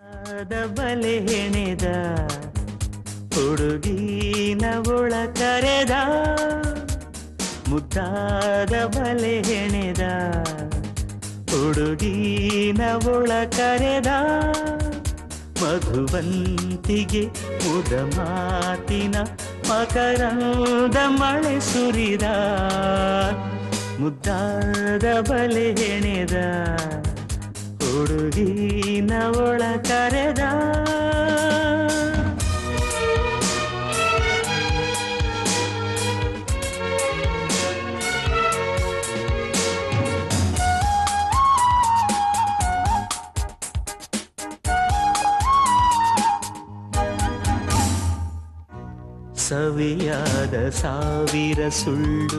ಆದ ಬಲೆ ಹೆಣೆದ ಹುಡುಗಿನ ಒಳ ಕರೆದ ಮುದ್ದಾದ ಬಲೆ ಹೆಣೆದ ಹುಡುಗಿನ ಒಳ ಕರೆದ ಮಧುವಂತಿಗೆ ಮುದ ಮಾತಿನ ಮಕರಂದ ಮಳೆ ಸುರಿದ ಮುದ್ದಾದ ಬಲೆ ಹೆಣೆದ ಹುಡುಗಿನ ಒಳ ಕರೆದ ಸವಿಯಾದ ಸಾವಿರ ಸುಳ್ಳು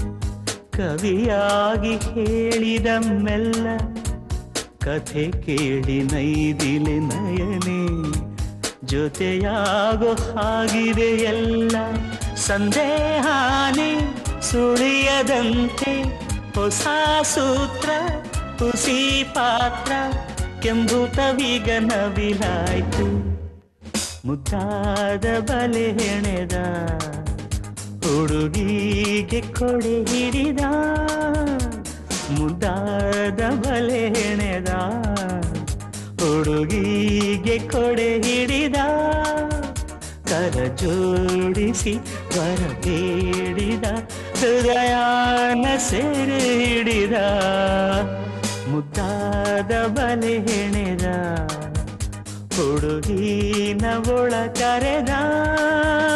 ಕವಿಯಾಗಿ ಹೇಳಿದ ಮೆಲ್ಲ ಕಥೆ ಕೇಳಿ ನೈದಿಲೆ ನಯನೆ ಜೊತೆಯಾಗೋ ಹಾಗಿದೆ ಎಲ್ಲ ಸಂದೇಹಾನೆ ಸುಳಿಯದಂತೆ ಹೊಸ ಸೂತ್ರ ಹುಸಿ ಪಾತ್ರ ಕೆಂಬುತವೀಗ ನವಿಲಾಯ್ತು ಮುದ್ದಾದ ಬಲೆ ಹೆಣೆದ ಹುಡುಗಿಗೆ ಕೊಡೆ ಹಿಡಿದ ಮುದ್ದಾದ ಬಲೆ ಹೆಣೆದ ಹುಡುಗಿಗೆ ಕೊಡೆ ಹಿಡಿದ ಕರ ಜೋಡಿಸಿ ವರ ಬೇಡಿದ ಹೃದಯಾನ ಸೆರೆ ಹಿಡಿದ ಮುದ್ದಾದ ಬಲೆ ಹೆಣೆದ ಹುಡುಗಿನ ಒಳ ಕರೆದ